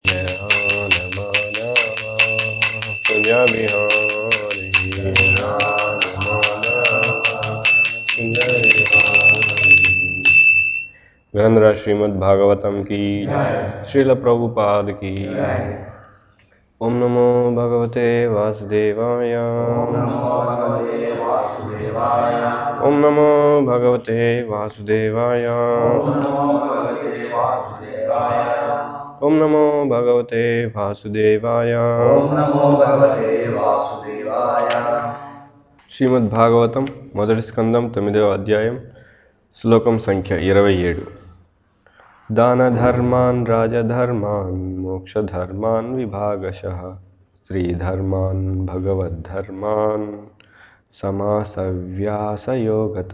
ग्रंथरा श्रीमद् भागवतम की श्रील प्रभुपाद की ओम नमो भगवते वासुदेवाय ओम नमो भगवते वासुदेवाय ओम नमो भगवते वासुदेवाय శ్రీమద్ భాగవతం మొదటి స్కందం తొమ్మిదవ అధ్యాయం శ్లోకం సంఖ్య ఇరవై ఏడు దాన ధర్మాన్ రాజధర్మాన్ మోక్షధర్మాన్ విభాగశ స్త్రీధర్మాన్ భగవద్ధర్మాన్ సమాసవ్యాసయోగత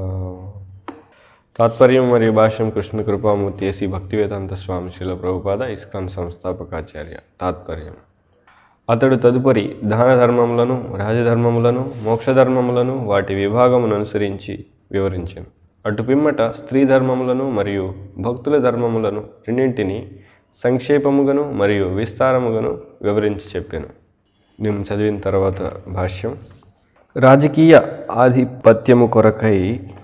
తాత్పర్యం మరియు భాష్యం కృష్ణ కృపామూర్తి ఏసి భక్తివేదాంత స్వామి శిల ప్రభుపాద ఇస్కాన్ సంస్థాపకాచార్య తాత్పర్యం అతడు తదుపరి దాన ధర్మములను రాజధర్మములను మోక్షధర్మములను వాటి విభాగమును అనుసరించి వివరించాను అటు పిమ్మట స్త్రీ ధర్మములను మరియు భక్తుల ధర్మములను రెండింటిని సంక్షేపముగను మరియు విస్తారముగను వివరించి చెప్పాను నేను చదివిన తర్వాత భాష్యం రాజకీయ ఆధిపత్యము కొరకై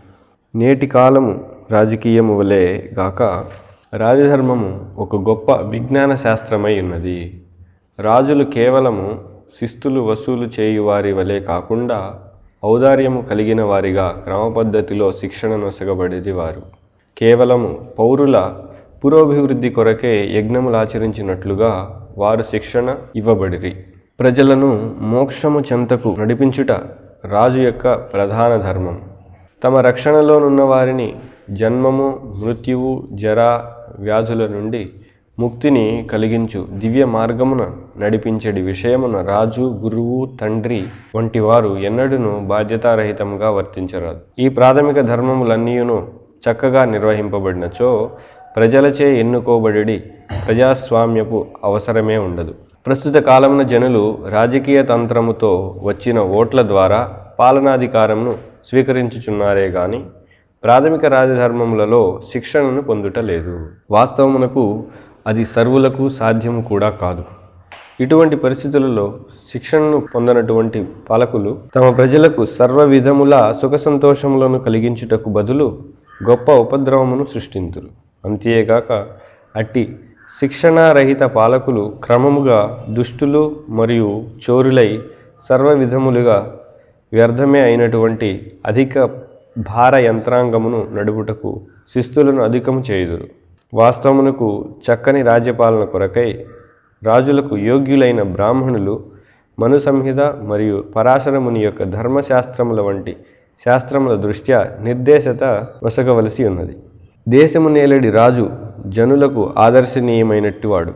నేటి కాలము రాజకీయము వలె గాక రాజధర్మము ఒక గొప్ప విజ్ఞాన శాస్త్రమై ఉన్నది రాజులు కేవలము శిస్తులు వసూలు చేయువారి వలె కాకుండా ఔదార్యము కలిగిన వారిగా క్రమపద్ధతిలో శిక్షణ నొసగబడేది వారు కేవలము పౌరుల పురోభివృద్ధి కొరకే యజ్ఞములు ఆచరించినట్లుగా వారు శిక్షణ ఇవ్వబడిరి ప్రజలను మోక్షము చెంతకు నడిపించుట రాజు యొక్క ప్రధాన ధర్మం తమ రక్షణలోనున్న వారిని జన్మము మృత్యువు జర వ్యాధుల నుండి ముక్తిని కలిగించు దివ్య మార్గమున నడిపించడి విషయమున రాజు గురువు తండ్రి వంటి వారు ఎన్నడూను బాధ్యతారహితముగా వర్తించరాదు ఈ ప్రాథమిక ధర్మములన్నీయును చక్కగా నిర్వహింపబడినచో ప్రజలచే ఎన్నుకోబడి ప్రజాస్వామ్యపు అవసరమే ఉండదు ప్రస్తుత కాలమున జనులు రాజకీయ తంత్రముతో వచ్చిన ఓట్ల ద్వారా పాలనాధికారంను స్వీకరించుచున్నారే గాని ప్రాథమిక రాజధర్మములలో శిక్షణను పొందుట లేదు వాస్తవమునకు అది సర్వులకు సాధ్యము కూడా కాదు ఇటువంటి పరిస్థితులలో శిక్షణను పొందనటువంటి పాలకులు తమ ప్రజలకు సర్వ విధముల సుఖ సంతోషములను కలిగించుటకు బదులు గొప్ప ఉపద్రవమును సృష్టింతురు అంతేగాక అట్టి శిక్షణారహిత పాలకులు క్రమముగా దుష్టులు మరియు చోరులై సర్వ విధములుగా వ్యర్థమే అయినటువంటి అధిక భార యంత్రాంగమును నడుపుటకు శిస్తులను అధికము చేయుదురు వాస్తవమునకు చక్కని రాజ్యపాలన కొరకై రాజులకు యోగ్యులైన బ్రాహ్మణులు మను సంహిత మరియు పరాశరముని యొక్క ధర్మశాస్త్రముల వంటి శాస్త్రముల దృష్ట్యా నిర్దేశత వసగవలసి ఉన్నది దేశము నేలడి రాజు జనులకు ఆదర్శనీయమైనట్టువాడు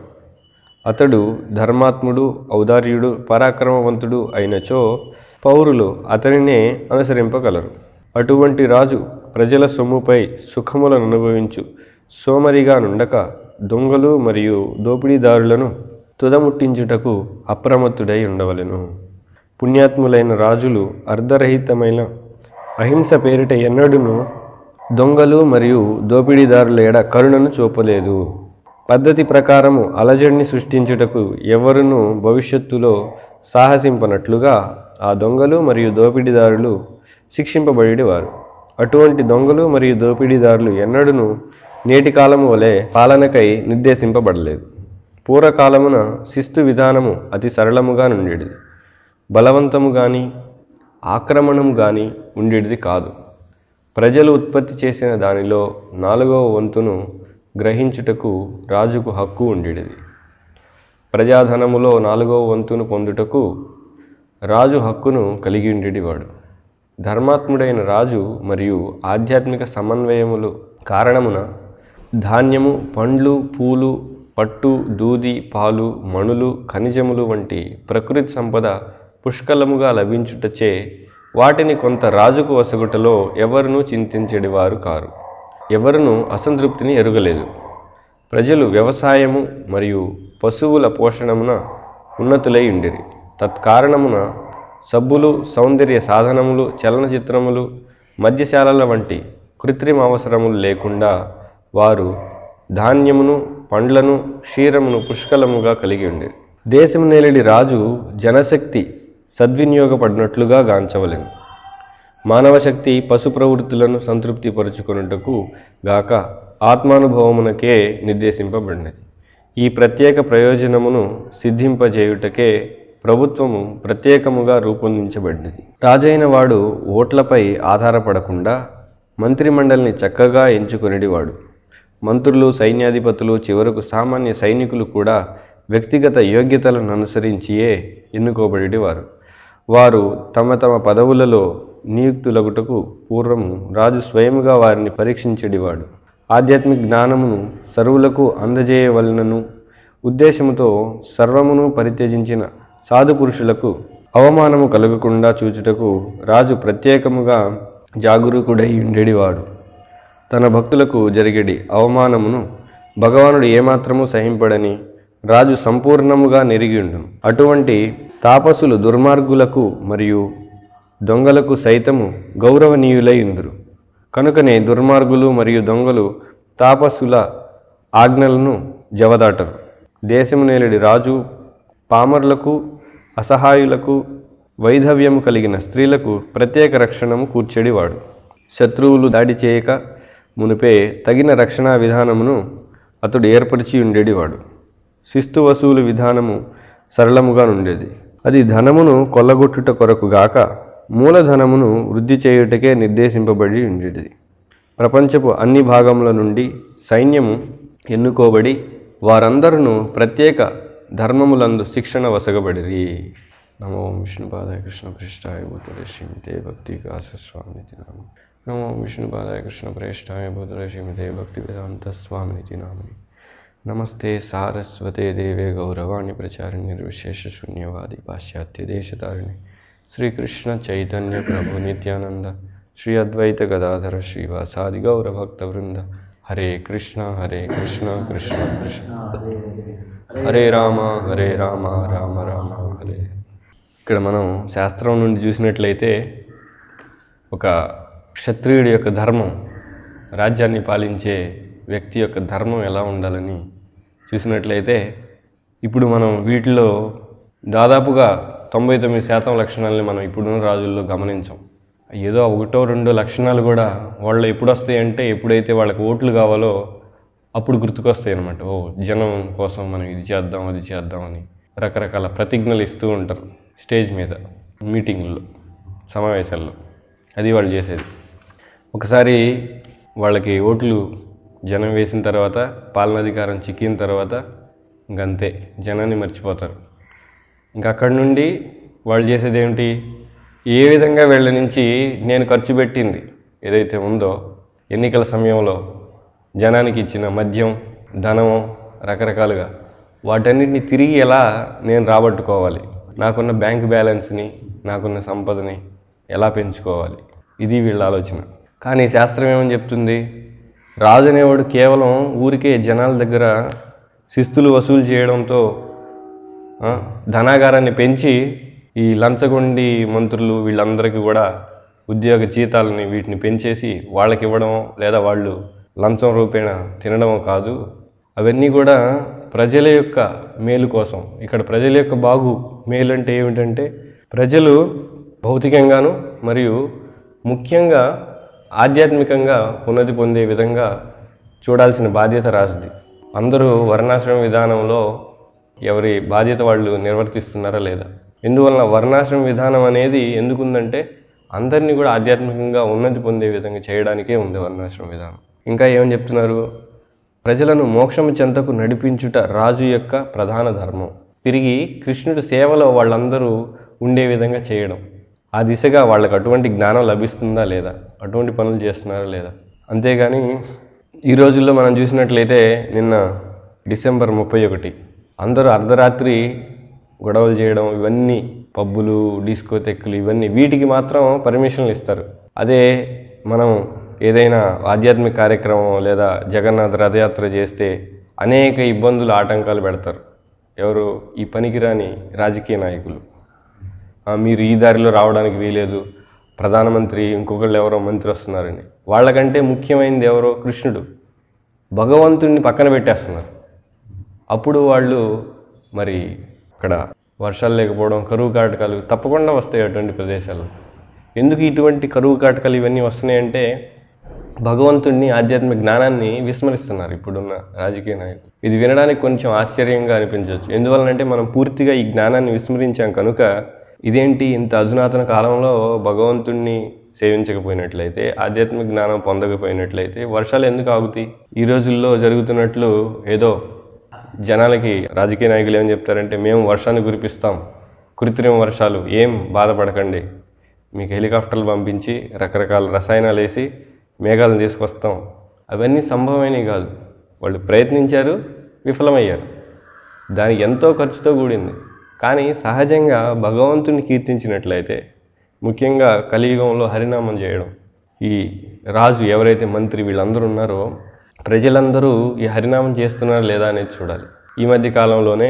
అతడు ధర్మాత్ముడు ఔదార్యుడు పరాక్రమవంతుడు అయినచో పౌరులు అతనినే అనుసరింపగలరు అటువంటి రాజు ప్రజల సొమ్ముపై సుఖములను అనుభవించు సోమరిగా నుండక దొంగలు మరియు దోపిడీదారులను తుదముట్టించుటకు అప్రమత్తుడై ఉండవలెను పుణ్యాత్ములైన రాజులు అర్ధరహితమైన అహింస పేరిట ఎన్నడూను దొంగలు మరియు దోపిడీదారుల ఎడ కరుణను చూపలేదు పద్ధతి ప్రకారము అలజడిని సృష్టించుటకు ఎవరును భవిష్యత్తులో సాహసింపనట్లుగా ఆ దొంగలు మరియు దోపిడీదారులు శిక్షింపబడేవారు అటువంటి దొంగలు మరియు దోపిడీదారులు ఎన్నడూను నేటి కాలము వలె పాలనకై నిర్దేశింపబడలేదు పూర్వకాలమున శిస్తు విధానము అతి సరళముగా నుండేది బలవంతము గాని ఆక్రమణము గాని ఉండేది కాదు ప్రజలు ఉత్పత్తి చేసిన దానిలో నాలుగవ వంతును గ్రహించుటకు రాజుకు హక్కు ఉండేది ప్రజాధనములో నాలుగవ వంతును పొందుటకు రాజు హక్కును కలిగి ఉండేటివాడు ధర్మాత్ముడైన రాజు మరియు ఆధ్యాత్మిక సమన్వయములు కారణమున ధాన్యము పండ్లు పూలు పట్టు దూది పాలు మణులు ఖనిజములు వంటి ప్రకృతి సంపద పుష్కలముగా లభించుటచే వాటిని కొంత రాజుకు వసగుటలో ఎవరునూ చింతించేటివారు కారు ఎవరునూ అసంతృప్తిని ఎరుగలేదు ప్రజలు వ్యవసాయము మరియు పశువుల పోషణమున ఉన్నతులై ఉండిరి తత్కారణమున సబ్బులు సౌందర్య సాధనములు చలనచిత్రములు మద్యశాలల వంటి కృత్రిమ అవసరములు లేకుండా వారు ధాన్యమును పండ్లను క్షీరమును పుష్కలముగా కలిగి ఉండేది దేశం నేలడి రాజు జనశక్తి సద్వినియోగపడినట్లుగా గాంచవలెను మానవ శక్తి పశు ప్రవృత్తులను సంతృప్తి పరుచుకొనుటకు గాక ఆత్మానుభవమునకే నిర్దేశింపబడినది ఈ ప్రత్యేక ప్రయోజనమును సిద్ధింపజేయుటకే ప్రభుత్వము ప్రత్యేకముగా రూపొందించబడినది రాజైన వాడు ఓట్లపై ఆధారపడకుండా మంత్రిమండలిని చక్కగా ఎంచుకొనిడివాడు మంత్రులు సైన్యాధిపతులు చివరకు సామాన్య సైనికులు కూడా వ్యక్తిగత యోగ్యతలను అనుసరించియే ఎన్నుకోబడివారు వారు తమ తమ పదవులలో నియుక్తులగుటకు పూర్వము రాజు స్వయముగా వారిని పరీక్షించేడివాడు ఆధ్యాత్మిక జ్ఞానమును సర్వులకు అందజేయవలనను ఉద్దేశముతో సర్వమును పరిత్యజించిన సాధు పురుషులకు అవమానము కలగకుండా చూచుటకు రాజు ప్రత్యేకముగా జాగరూకుడై ఉండేడివాడు తన భక్తులకు జరిగేడి అవమానమును భగవానుడు ఏమాత్రము సహింపడని రాజు సంపూర్ణముగా నెరిగిండు అటువంటి తాపసులు దుర్మార్గులకు మరియు దొంగలకు సైతము గౌరవనీయులై ఉందురు కనుకనే దుర్మార్గులు మరియు దొంగలు తాపసుల ఆజ్ఞలను జవదాటరు దేశము నేలడి రాజు పామర్లకు అసహాయులకు వైధవ్యము కలిగిన స్త్రీలకు ప్రత్యేక రక్షణము కూర్చెడివాడు శత్రువులు దాడి చేయక మునిపే తగిన రక్షణా విధానమును అతడు ఏర్పరిచి ఉండేడివాడు శిస్తు వసూలు విధానము సరళముగా నుండేది అది ధనమును కొల్లగొట్టుట కొరకు గాక మూలధనమును వృద్ధి చేయుటకే నిర్దేశింపబడి ఉండేది ప్రపంచపు అన్ని భాగముల నుండి సైన్యము ఎన్నుకోబడి వారందరూ ప్రత్యేక ధర్మములందు శిక్షణ వసగబడిరి నమో విష్ణుపాదాయ కృష్ణ ప్రేష్టాయ భూతరే శ్రీమితే భక్తి కాస స్వామితి నామ నమో విష్ణుపాదాయ కృష్ణ ప్రేష్టాయ భూతరే శ్రీమితే భక్తి వేదాంత స్వామినితి నామని నమస్తే సారస్వతే దేవే గౌరవాణి ప్రచారిణి నిర్విశేష శూన్యవాది పాశ్చాత్య దేశతారిణి శ్రీకృష్ణ చైతన్య ప్రభు నిత్యానంద శ్రీ అద్వైత గదాధర శ్రీవాసాది గౌరభక్త వృంద హరే కృష్ణ హరే కృష్ణ కృష్ణ కృష్ణ హరే రామ హరే రామ రామ రామ హరే ఇక్కడ మనం శాస్త్రం నుండి చూసినట్లయితే ఒక క్షత్రియుడి యొక్క ధర్మం రాజ్యాన్ని పాలించే వ్యక్తి యొక్క ధర్మం ఎలా ఉండాలని చూసినట్లయితే ఇప్పుడు మనం వీటిలో దాదాపుగా తొంభై తొమ్మిది శాతం లక్షణాలని మనం ఇప్పుడున్న రాజుల్లో గమనించాం ఏదో ఒకటో రెండో లక్షణాలు కూడా వాళ్ళు ఎప్పుడు వస్తాయంటే ఎప్పుడైతే వాళ్ళకి ఓట్లు కావాలో అప్పుడు గుర్తుకొస్తాయి అనమాట ఓ జనం కోసం మనం ఇది చేద్దాం అది చేద్దాం అని రకరకాల ప్రతిజ్ఞలు ఇస్తూ ఉంటారు స్టేజ్ మీద మీటింగ్లో సమావేశాల్లో అది వాళ్ళు చేసేది ఒకసారి వాళ్ళకి ఓట్లు జనం వేసిన తర్వాత పాలనాధికారం చిక్కిన తర్వాత ఇంకంతే జనాన్ని మర్చిపోతారు ఇంకా అక్కడి నుండి వాళ్ళు చేసేది ఏమిటి ఏ విధంగా వీళ్ళ నుంచి నేను ఖర్చు పెట్టింది ఏదైతే ఉందో ఎన్నికల సమయంలో జనానికి ఇచ్చిన మద్యం ధనము రకరకాలుగా వాటన్నిటిని తిరిగి ఎలా నేను రాబట్టుకోవాలి నాకున్న బ్యాంక్ బ్యాలెన్స్ని నాకున్న సంపదని ఎలా పెంచుకోవాలి ఇది వీళ్ళ ఆలోచన కానీ శాస్త్రం ఏమని చెప్తుంది రాజు అనేవాడు కేవలం ఊరికే జనాల దగ్గర శిస్తులు వసూలు చేయడంతో ఆ, ధనాగారాన్ని పెంచి ఈ లంచగొండి మంత్రులు వీళ్ళందరికీ కూడా ఉద్యోగ జీతాలని వీటిని పెంచేసి వాళ్ళకి ఇవ్వడం లేదా వాళ్ళు లంచం రూపేణ తినడం కాదు అవన్నీ కూడా ప్రజల యొక్క మేలు కోసం ఇక్కడ ప్రజల యొక్క బాగు మేలు అంటే ఏమిటంటే ప్రజలు భౌతికంగాను మరియు ముఖ్యంగా ఆధ్యాత్మికంగా ఉన్నతి పొందే విధంగా చూడాల్సిన బాధ్యత రాజుది అందరూ వర్ణాశ్రమ విధానంలో ఎవరి బాధ్యత వాళ్ళు నిర్వర్తిస్తున్నారా లేదా ఎందువలన వర్ణాశ్రమ విధానం అనేది ఎందుకుందంటే అందరినీ కూడా ఆధ్యాత్మికంగా ఉన్నతి పొందే విధంగా చేయడానికే ఉంది వర్ణాశ్రమ విధానం ఇంకా ఏమని చెప్తున్నారు ప్రజలను మోక్షము చెంతకు నడిపించుట రాజు యొక్క ప్రధాన ధర్మం తిరిగి కృష్ణుడి సేవలో వాళ్ళందరూ ఉండే విధంగా చేయడం ఆ దిశగా వాళ్ళకి అటువంటి జ్ఞానం లభిస్తుందా లేదా అటువంటి పనులు చేస్తున్నారా లేదా అంతేగాని ఈ రోజుల్లో మనం చూసినట్లయితే నిన్న డిసెంబర్ ముప్పై ఒకటి అందరూ అర్ధరాత్రి గొడవలు చేయడం ఇవన్నీ పబ్బులు డిస్కోతెక్కులు ఇవన్నీ వీటికి మాత్రం పర్మిషన్లు ఇస్తారు అదే మనం ఏదైనా ఆధ్యాత్మిక కార్యక్రమం లేదా జగన్నాథ రథయాత్ర చేస్తే అనేక ఇబ్బందులు ఆటంకాలు పెడతారు ఎవరు ఈ పనికిరాని రాజకీయ నాయకులు ఆ, మీరు ఈ దారిలో రావడానికి వీలేదు ప్రధానమంత్రి ఇంకొకళ్ళు ఎవరో మంత్రి వస్తున్నారని వాళ్ళకంటే ముఖ్యమైనది ఎవరో కృష్ణుడు భగవంతుడిని పక్కన పెట్టేస్తున్నారు అప్పుడు వాళ్ళు మరి అక్కడ వర్షాలు లేకపోవడం కరువు కాటకాలు తప్పకుండా వస్తాయి అటువంటి ప్రదేశాలు ఎందుకు ఇటువంటి కరువు కాటకాలు ఇవన్నీ వస్తున్నాయంటే భగవంతుడిని ఆధ్యాత్మిక జ్ఞానాన్ని విస్మరిస్తున్నారు ఇప్పుడున్న రాజకీయ నాయకులు ఇది వినడానికి కొంచెం ఆశ్చర్యంగా అనిపించవచ్చు ఎందువలనంటే మనం పూర్తిగా ఈ జ్ఞానాన్ని విస్మరించాం కనుక ఇదేంటి ఇంత అధునాతన కాలంలో భగవంతుణ్ణి సేవించకపోయినట్లయితే ఆధ్యాత్మిక జ్ఞానం పొందకపోయినట్లయితే వర్షాలు ఎందుకు ఆగుతాయి ఈ రోజుల్లో జరుగుతున్నట్లు ఏదో జనాలకి రాజకీయ నాయకులు ఏం చెప్తారంటే మేము వర్షాన్ని కురిపిస్తాం కృత్రిమ వర్షాలు ఏం బాధపడకండి మీకు హెలికాప్టర్లు పంపించి రకరకాల రసాయనాలు వేసి మేఘాలను తీసుకొస్తాం అవన్నీ సంభవమైనవి కాదు వాళ్ళు ప్రయత్నించారు విఫలమయ్యారు దానికి ఎంతో ఖర్చుతో కూడింది కానీ సహజంగా భగవంతుని కీర్తించినట్లయితే ముఖ్యంగా కలియుగంలో హరినామం చేయడం ఈ రాజు ఎవరైతే మంత్రి వీళ్ళందరూ ఉన్నారో ప్రజలందరూ ఈ హరినామం చేస్తున్నారా లేదా అనేది చూడాలి ఈ మధ్య కాలంలోనే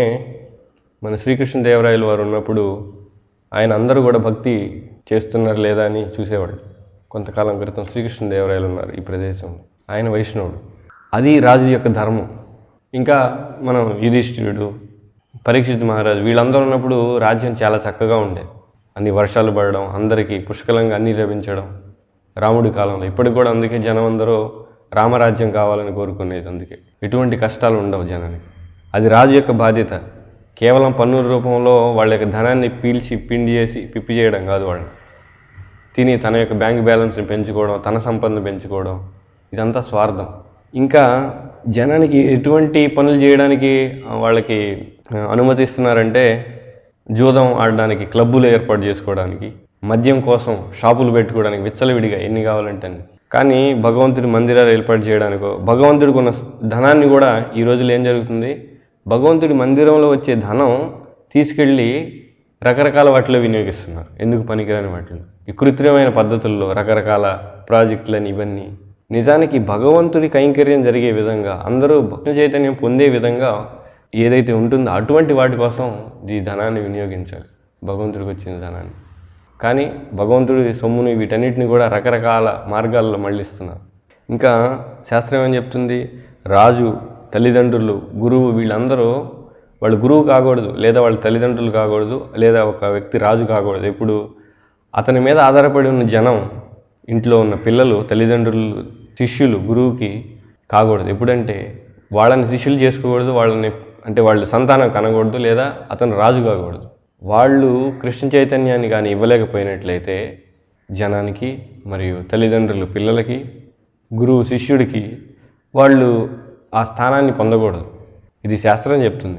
మన శ్రీకృష్ణదేవరాయలు వారు ఉన్నప్పుడు ఆయన అందరూ కూడా భక్తి చేస్తున్నారు లేదా అని చూసేవాళ్ళు కొంతకాలం క్రితం శ్రీకృష్ణదేవరాయలు ఉన్నారు ఈ ప్రదేశంలో ఆయన వైష్ణవుడు అది రాజు యొక్క ధర్మం ఇంకా మనం యుధిష్ఠిరుడు పరీక్షిత్ మహారాజు వీళ్ళందరూ ఉన్నప్పుడు రాజ్యం చాలా చక్కగా ఉండేది అన్ని వర్షాలు పడడం అందరికీ పుష్కలంగా అన్నీ లభించడం రాముడి కాలంలో ఇప్పటికి కూడా అందుకే జనం అందరూ రామరాజ్యం కావాలని కోరుకునేది అందుకే ఎటువంటి కష్టాలు ఉండవు జనానికి అది రాజు యొక్క బాధ్యత కేవలం పన్నుల రూపంలో వాళ్ళ యొక్క ధనాన్ని పీల్చి పిండి చేసి పిప్పి చేయడం కాదు వాళ్ళని తిని తన యొక్క బ్యాంక్ బ్యాలెన్స్ని పెంచుకోవడం తన సంపదను పెంచుకోవడం ఇదంతా స్వార్థం ఇంకా జనానికి ఎటువంటి పనులు చేయడానికి ఆ, వాళ్ళకి ఆ, అనుమతిస్తున్నారంటే జూదం ఆడడానికి క్లబ్బులు ఏర్పాటు చేసుకోవడానికి మద్యం కోసం షాపులు పెట్టుకోవడానికి విచ్చలవిడిగా ఎన్ని కావాలంటే అన్ని. కానీ భగవంతుడి మందిరాలు ఏర్పాటు చేయడానికో భగవంతుడికి ఉన్న ధనాన్ని కూడా ఈ రోజుల్లో ఏం జరుగుతుంది భగవంతుడి మందిరంలో వచ్చే ధనం తీసుకెళ్ళి రకరకాల వాటిలో వినియోగిస్తున్నారు ఎందుకు పనికిరాని వాటిలో ఈ కృత్రిమైన పద్ధతుల్లో రకరకాల ప్రాజెక్టులని ఇవన్నీ నిజానికి భగవంతుడి కైంకర్యం జరిగే విధంగా అందరూ భక్తి చైతన్యం పొందే విధంగా ఏదైతే ఉంటుందో అటువంటి వాటి కోసం ఈ ధనాన్ని వినియోగించాలి భగవంతుడికి వచ్చిన ధనాన్ని కానీ భగవంతుడి సొమ్ముని వీటన్నిటిని కూడా రకరకాల మార్గాల్లో మళ్ళిస్తున్నారు ఇంకా శాస్త్రం ఏం చెప్తుంది రాజు తల్లిదండ్రులు గురువు వీళ్ళందరూ వాళ్ళు గురువు కాకూడదు లేదా వాళ్ళ తల్లిదండ్రులు కాకూడదు లేదా ఒక వ్యక్తి రాజు కాకూడదు ఇప్పుడు అతని మీద ఆధారపడి ఉన్న జనం ఇంట్లో ఉన్న పిల్లలు తల్లిదండ్రులు శిష్యులు గురువుకి కాకూడదు ఎప్పుడంటే వాళ్ళని శిష్యులు చేసుకోకూడదు వాళ్ళని అంటే వాళ్ళు సంతానం కనకూడదు లేదా అతను రాజు కాకూడదు వాళ్ళు కృష్ణ చైతన్యాన్ని కానీ ఇవ్వలేకపోయినట్లయితే జనానికి మరియు తల్లిదండ్రులు పిల్లలకి గురువు శిష్యుడికి వాళ్ళు ఆ స్థానాన్ని పొందకూడదు ఇది శాస్త్రం చెప్తుంది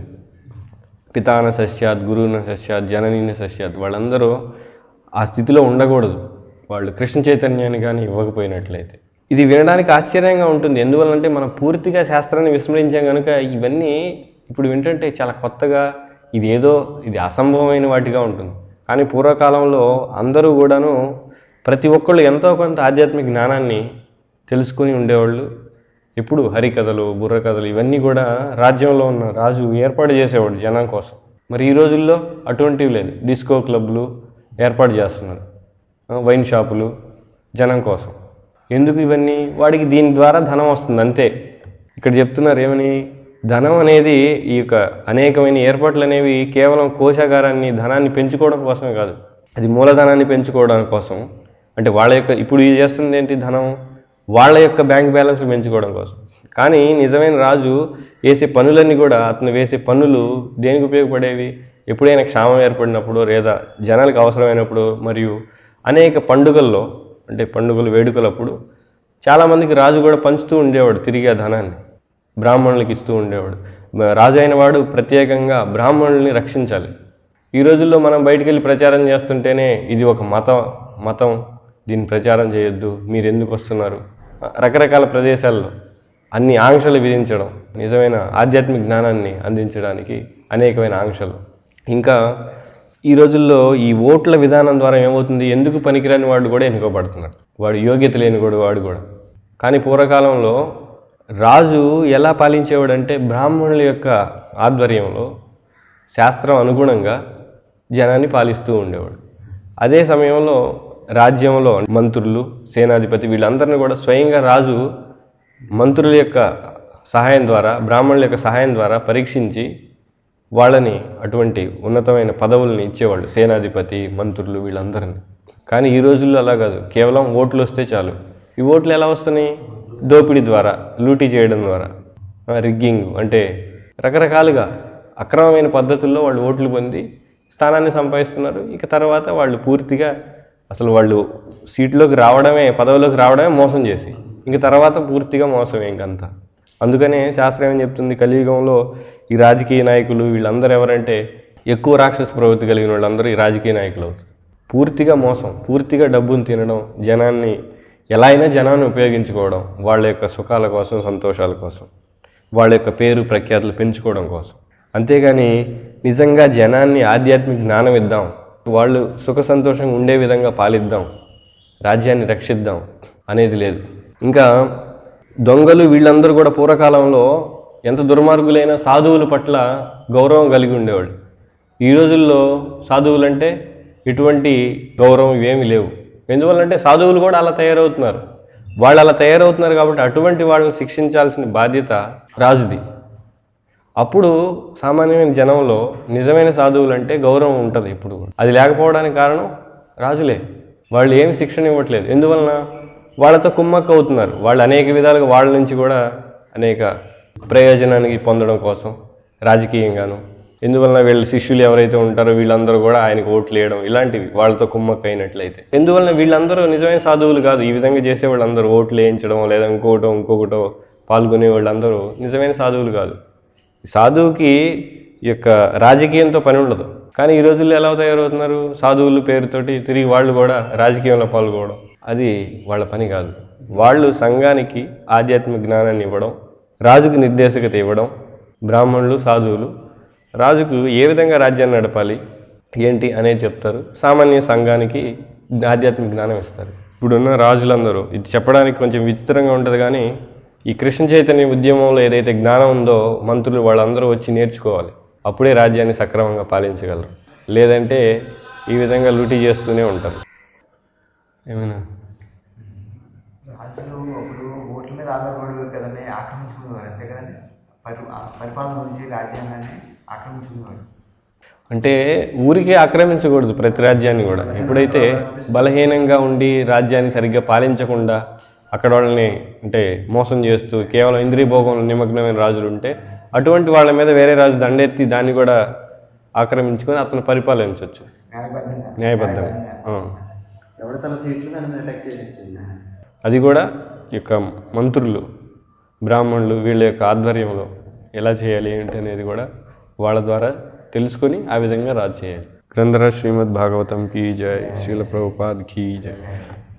పితాన సశ్యాత్ గురువున సశ్యాత్ జననీన సశ్యాత్ వాళ్ళందరూ ఆ స్థితిలో ఉండకూడదు వాళ్ళు కృష్ణ చైతన్యాన్ని కానీ ఇవ్వకపోయినట్లయితే ఇది వినడానికి ఆశ్చర్యంగా ఉంటుంది ఎందువల్లంటే మనం పూర్తిగా శాస్త్రాన్ని విస్మరించాం కనుక ఇవన్నీ ఇప్పుడు వింటుంటే చాలా కొత్తగా ఇది ఏదో ఇది అసంభవమైన వాటిగా ఉంటుంది కానీ పూర్వకాలంలో అందరూ కూడాను ప్రతి ఒక్కళ్ళు ఎంతో కొంత ఆధ్యాత్మిక జ్ఞానాన్ని తెలుసుకుని ఉండేవాళ్ళు ఎప్పుడు హరికథలు బుర్రకథలు ఇవన్నీ కూడా రాజ్యంలో ఉన్న రాజు ఏర్పాటు చేసేవాడు జనం కోసం మరి ఈ రోజుల్లో అటువంటివి లేదు డిస్కో క్లబ్లు ఏర్పాటు చేస్తున్నారు ఆ, వైన్ షాపులు జనం కోసం ఎందుకు ఇవన్నీ వాడికి దీని ద్వారా ధనం వస్తుంది అంతే ఇక్కడ చెప్తున్నారు ఏమని ధనం అనేది ఈ యొక్క అనేకమైన ఏర్పాట్లు అనేవి కేవలం కోశాగారాన్ని ధనాన్ని పెంచుకోవడం కోసమే కాదు అది మూలధనాన్ని పెంచుకోవడం కోసం అంటే వాళ్ళ యొక్క ఇప్పుడు ఇది చేస్తుంది ఏంటి ధనం వాళ్ళ యొక్క బ్యాంక్ బ్యాలెన్స్ పెంచుకోవడం కోసం కానీ నిజమైన రాజు వేసే పనులన్నీ కూడా అతను వేసే పనులు దేనికి ఉపయోగపడేవి ఎప్పుడైనా క్షామం ఏర్పడినప్పుడు లేదా జనాలకు అవసరమైనప్పుడు మరియు అనేక పండుగల్లో అంటే పండుగలు వేడుకలప్పుడు చాలామందికి రాజు కూడా పంచుతూ ఉండేవాడు తిరిగి ఆ ధనాన్ని బ్రాహ్మణులకు ఇస్తూ ఉండేవాడు మ- రాజు అయిన వాడు ప్రత్యేకంగా బ్రాహ్మణుల్ని రక్షించాలి ఈ రోజుల్లో మనం బయటికి వెళ్ళి ప్రచారం చేస్తుంటేనే ఇది ఒక మతం మతం దీన్ని ప్రచారం చేయొద్దు మీరు ఎందుకు వస్తున్నారు రకరకాల ప్రదేశాల్లో అన్ని ఆంక్షలు విధించడం నిజమైన ఆధ్యాత్మిక జ్ఞానాన్ని అందించడానికి అనేకమైన ఆంక్షలు ఇంకా ఈ రోజుల్లో ఈ ఓట్ల విధానం ద్వారా ఏమవుతుంది ఎందుకు పనికిరాని వాడు కూడా ఎన్నుకోబడుతున్నాడు వాడు యోగ్యత లేని కూడా వాడు కూడా కానీ పూర్వకాలంలో రాజు ఎలా పాలించేవాడంటే బ్రాహ్మణుల యొక్క ఆధ్వర్యంలో శాస్త్రం అనుగుణంగా జనాన్ని పాలిస్తూ ఉండేవాడు అదే సమయంలో రాజ్యంలో మంత్రులు సేనాధిపతి వీళ్ళందరినీ కూడా స్వయంగా రాజు మంత్రుల యొక్క సహాయం ద్వారా బ్రాహ్మణుల యొక్క సహాయం ద్వారా పరీక్షించి వాళ్ళని అటువంటి ఉన్నతమైన పదవుల్ని ఇచ్చేవాళ్ళు సేనాధిపతి మంత్రులు వీళ్ళందరినీ కానీ ఈ రోజుల్లో అలా కాదు కేవలం ఓట్లు వస్తే చాలు ఈ ఓట్లు ఎలా వస్తున్నాయి దోపిడీ ద్వారా లూటీ చేయడం ద్వారా రిగ్గింగ్ అంటే రకరకాలుగా అక్రమమైన పద్ధతుల్లో వాళ్ళు ఓట్లు పొంది స్థానాన్ని సంపాదిస్తున్నారు ఇక తర్వాత వాళ్ళు పూర్తిగా అసలు వాళ్ళు సీట్లోకి రావడమే పదవిలోకి రావడమే మోసం చేసి ఇంక తర్వాత పూర్తిగా మోసమే ఇంకంతా అందుకనే శాస్త్రం ఏం చెప్తుంది కలియుగంలో ఈ రాజకీయ నాయకులు వీళ్ళందరూ ఎవరంటే ఎక్కువ రాక్షస ప్రవృత్తి కలిగిన వాళ్ళందరూ ఈ రాజకీయ నాయకులు అవుతారు పూర్తిగా మోసం పూర్తిగా డబ్బును తినడం జనాన్ని ఎలా అయినా జనాన్ని ఉపయోగించుకోవడం వాళ్ళ యొక్క సుఖాల కోసం సంతోషాల కోసం వాళ్ళ యొక్క పేరు ప్రఖ్యాతులు పెంచుకోవడం కోసం అంతేగాని నిజంగా జనాన్ని ఆధ్యాత్మిక జ్ఞానం ఇద్దాం వాళ్ళు సుఖ సంతోషంగా ఉండే విధంగా పాలిద్దాం రాజ్యాన్ని రక్షిద్దాం అనేది లేదు ఇంకా దొంగలు వీళ్ళందరూ కూడా పూర్వకాలంలో ఎంత దుర్మార్గులైన సాధువుల పట్ల గౌరవం కలిగి ఉండేవాళ్ళు ఈ రోజుల్లో సాధువులంటే ఎటువంటి గౌరవం ఇవేమీ లేవు ఎందువల్లంటే సాధువులు కూడా అలా తయారవుతున్నారు వాళ్ళు అలా తయారవుతున్నారు కాబట్టి అటువంటి వాళ్ళని శిక్షించాల్సిన బాధ్యత రాజుది అప్పుడు సామాన్యమైన జనంలో నిజమైన సాధువులు అంటే గౌరవం ఉంటుంది ఇప్పుడు కూడా. అది లేకపోవడానికి కారణం రాజులే వాళ్ళు ఏమి శిక్షణ ఇవ్వట్లేదు ఎందువలన వాళ్ళతో కుమ్మక్క అవుతున్నారు వాళ్ళు అనేక విధాలుగా వాళ్ళ నుంచి కూడా అనేక ప్రయోజనానికి పొందడం కోసం రాజకీయంగాను ఎందువలన వీళ్ళ శిష్యులు ఎవరైతే ఉంటారో వీళ్ళందరూ కూడా ఆయనకు ఓట్లు వేయడం ఇలాంటివి వాళ్ళతో కుమ్మక్క అయినట్లయితే ఎందువలన వీళ్ళందరూ నిజమైన సాధువులు కాదు ఈ విధంగా చేసే వాళ్ళందరూ ఓట్లు వేయించడం లేదా ఇంకోటో ఇంకొకటో పాల్గొనే వాళ్ళందరూ నిజమైన సాధువులు కాదు ఈ సాధువుకి ఈ యొక్క రాజకీయంతో పని ఉండదు కానీ ఈ రోజుల్లో ఎలా తయారవుతున్నారు సాధువుల పేరుతోటి తిరిగి వాళ్ళు కూడా రాజకీయంలో పాల్గొనడం అది వాళ్ళ పని కాదు వాళ్ళు సంఘానికి ఆధ్యాత్మిక జ్ఞానాన్ని ఇవ్వడం రాజుకు నిర్దేశకత ఇవ్వడం బ్రాహ్మణులు సాధువులు రాజుకు ఏ విధంగా రాజ్యాన్ని నడపాలి ఏంటి అనేది చెప్తారు సామాన్య సంఘానికి ఆధ్యాత్మిక జ్ఞానం ఇస్తారు ఇప్పుడున్న రాజులందరూ ఇది చెప్పడానికి కొంచెం విచిత్రంగా ఉంటుంది కానీ ఈ కృష్ణ చైతన్య ఉద్యమంలో ఏదైతే జ్ఞానం ఉందో మంత్రులు వాళ్ళందరూ వచ్చి నేర్చుకోవాలి అప్పుడే రాజ్యాన్ని సక్రమంగా పాలించగలరు లేదంటే ఈ విధంగా లూటీ చేస్తూనే ఉంటారు ఏమైనా రాజులు అప్పుడు ఓట్ల మీద ఆధారపడి కదండి ఆక్రమించుకునేవారు అంతే కదండి పరి ఆ పరిపాలన గురించి రాజ్యాంగాన్ని ఆక్రమించుకునేవారు అంటే ఊరికే ఆక్రమించకూడదు ప్రతి రాజ్యాన్ని కూడా ఎప్పుడైతే బలహీనంగా ఉండి రాజ్యాన్ని సరిగ్గా పాలించకుండా అక్కడ వాళ్ళని అంటే మోసం చేస్తూ కేవలం ఇంద్రియ భోగంలో నిమగ్నమైన రాజులు ఉంటే అటువంటి వాళ్ళ మీద వేరే రాజు దండెత్తి దాన్ని కూడా ఆక్రమించుకొని అతను పరిపాలించవచ్చు న్యాయబద్ధంగా న్యాయబద్ధంగా ఆ. ఎవరి తల చేయట్లేదు దాని మీద అటాక్ చేసేసింది అది కూడా ఈ యొక్క మంత్రులు బ్రాహ్మణులు వీళ్ళ యొక్క ఆధ్వర్యంలో ఎలా చేయాలి ఏంటి అనేది కూడా వాళ్ళ ద్వారా తెలుసుకొని ఆ విధంగా రాజు చేయాలి గ్రంథరాజ్ శ్రీమద్ భాగవతం కీ జయ శీల ప్రభుపాద్ కీ జయ